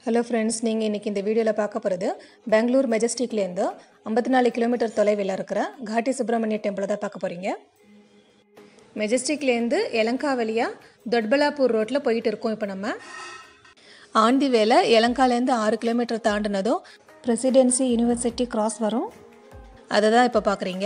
hello friends நீங்கள் இன்றைக்கி இந்த வீடியோவில் பார்க்க போகிறது பெங்களூர் மெஜஸ்டிக்லேருந்து ஐம்பத்தி நாலு கிலோமீட்டர் தொலைவில் இருக்கிற காட்டி சுப்பிரமணிய டெம்பிளை தான் பார்க்க போகிறீங்க மெஜஸ்டிக்லேருந்து எலங்கா வழியாக தொட்பலாப்பூர் ரோட்டில் போயிட்டு இருக்கோம் இப்போ நம்ம ஆண்டி வேலை எலங்காலேருந்து ஆறு கிலோமீட்டர் தாண்டினதும் பிரசிடென்சி யூனிவர்சிட்டி கிராஸ் வரும் அதை தான் இப்போ பார்க்குறீங்க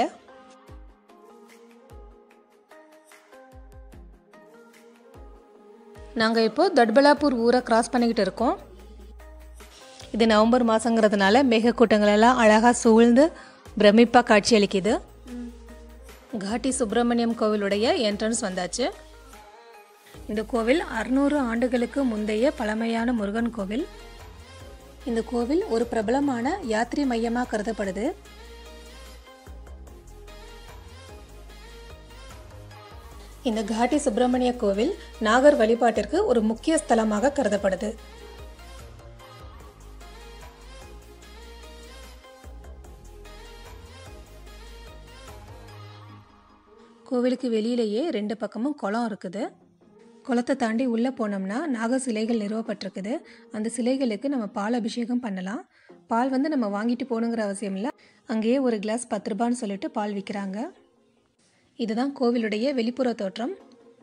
நாங்கள் இப்போது தொட்பலாப்பூர் ஊரை கிராஸ் பண்ணிக்கிட்டு இருக்கோம் இது நவம்பர் மாதங்கிறதுனால மேகக்கூட்டங்கள் எல்லாம் அழகாக சூழ்ந்து பிரமிப்பாக காட்சியளிக்குது காட்டி சுப்பிரமணியம் கோவிலுடைய என்ட்ரன்ஸ் வந்தாச்சு இந்த கோவில் அறுநூறு ஆண்டுகளுக்கு முந்தைய பழமையான முருகன் கோவில் இந்த கோவில் ஒரு பிரபலமான யாத்திரை மையமாக கருதப்படுது இந்த காட்டி சுப்பிரமணிய கோவில் நாகர் வழிபாட்டிற்கு ஒரு முக்கிய ஸ்தலமாக கருதப்படுது கோவிலுக்கு வெளியிலேயே ரெண்டு பக்கமும் குளம் இருக்குது குளத்தை தாண்டி உள்ளே போனோம்னா நாக சிலைகள் நிறுவப்பட்டிருக்குது அந்த சிலைகளுக்கு நம்ம பால் அபிஷேகம் பண்ணலாம் பால் வந்து நம்ம வாங்கிட்டு போகணுங்கிற அவசியம் இல்லை அங்கேயே ஒரு கிளாஸ் பத்து ரூபான்னு சொல்லிட்டு பால் விற்கிறாங்க இதுதான் கோவிலுடைய வெளிப்புற தோற்றம்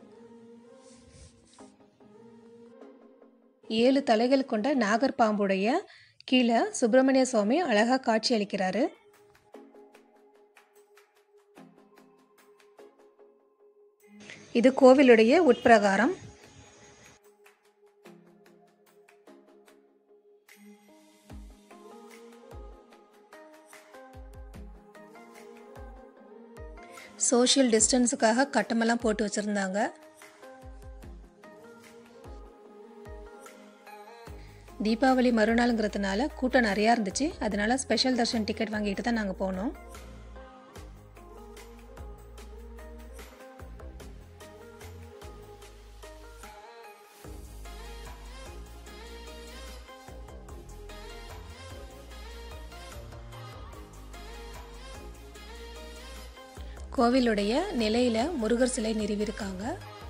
ஏழு தலைகள் கொண்ட நாகர் பாம்புடைய கீழே சுப்பிரமணிய சுவாமி அழகாக காட்சி அளிக்கிறாரு இது கோவிலுடைய உட்பிரகாரம் சோஷியல் டிஸ்டன்ஸுக்காக கட்டமெல்லாம் போட்டு வச்சுருந்தாங்க தீபாவளி மறுநாளுங்கிறதுனால கூட்டம் நிறையா இருந்துச்சு அதனால ஸ்பெஷல் தர்ஷன் டிக்கெட் வாங்கிட்டு தான் நாங்கள் போனோம் கோவிலுடைய நிலையில முருகர் சிலை நிறுவியிருக்காங்க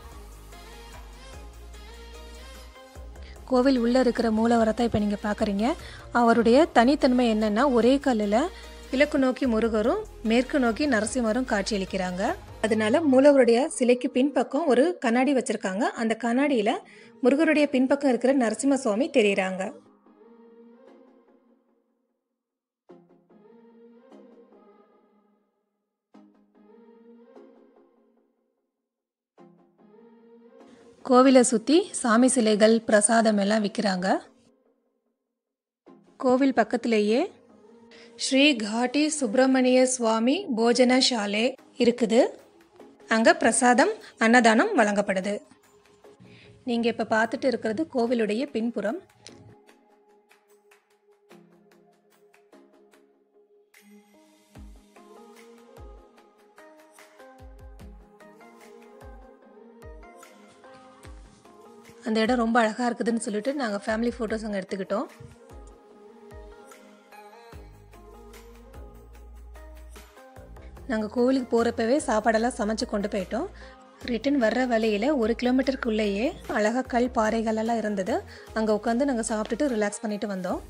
கோவில் உள்ளே இருக்கிற மூலவரத்தை இப்போ நீங்கள் பார்க்குறீங்க அவருடைய தனித்தன்மை என்னென்னா ஒரே கல்லில் கிழக்கு நோக்கி முருகரும் மேற்கு நோக்கி நரசிம்மரும் காட்சியளிக்கிறாங்க அதனால மூலவருடைய சிலைக்கு பின்பக்கம் ஒரு கண்ணாடி வச்சுருக்காங்க அந்த கண்ணாடியில் முருகருடைய பின்பக்கம் இருக்கிற நரசிம்ம சுவாமி தெரியுறாங்க கோவிலை சுற்றி சாமி சிலைகள் பிரசாதம் எல்லாம் விற்கிறாங்க கோவில் பக்கத்திலேயே ஸ்ரீ காட்டி சுப்பிரமணிய சுவாமி போஜனசாலை இருக்குது அங்கே பிரசாதம் அன்னதானம் வழங்கப்படுது நீங்கள் இப்போ பார்த்துட்டு இருக்கிறது கோவிலுடைய பின்புறம் அந்த இடம் ரொம்ப அழகாக இருக்குதுன்னு சொல்லிட்டு நாங்கள் ஃபேமிலி ஃபோட்டோஸ் அங்கே எடுத்துக்கிட்டோம் நாங்கள் கோவிலுக்கு போகிறப்பவே சாப்பாடெல்லாம் சமைச்சு கொண்டு போயிட்டோம் ரிட்டன் வர்ற வழியில் ஒரு கிலோமீட்டருக்குள்ளேயே அழகாக கல் பாறைகளெல்லாம் இருந்தது அங்கே உட்காந்து நாங்கள் சாப்பிட்டுட்டு ரிலாக்ஸ் பண்ணிட்டு வந்தோம்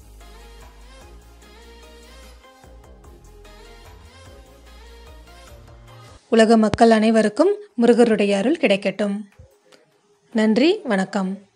உலக மக்கள் அனைவருக்கும் முருகருடைய அருள் கிடைக்கட்டும் நன்றி வணக்கம்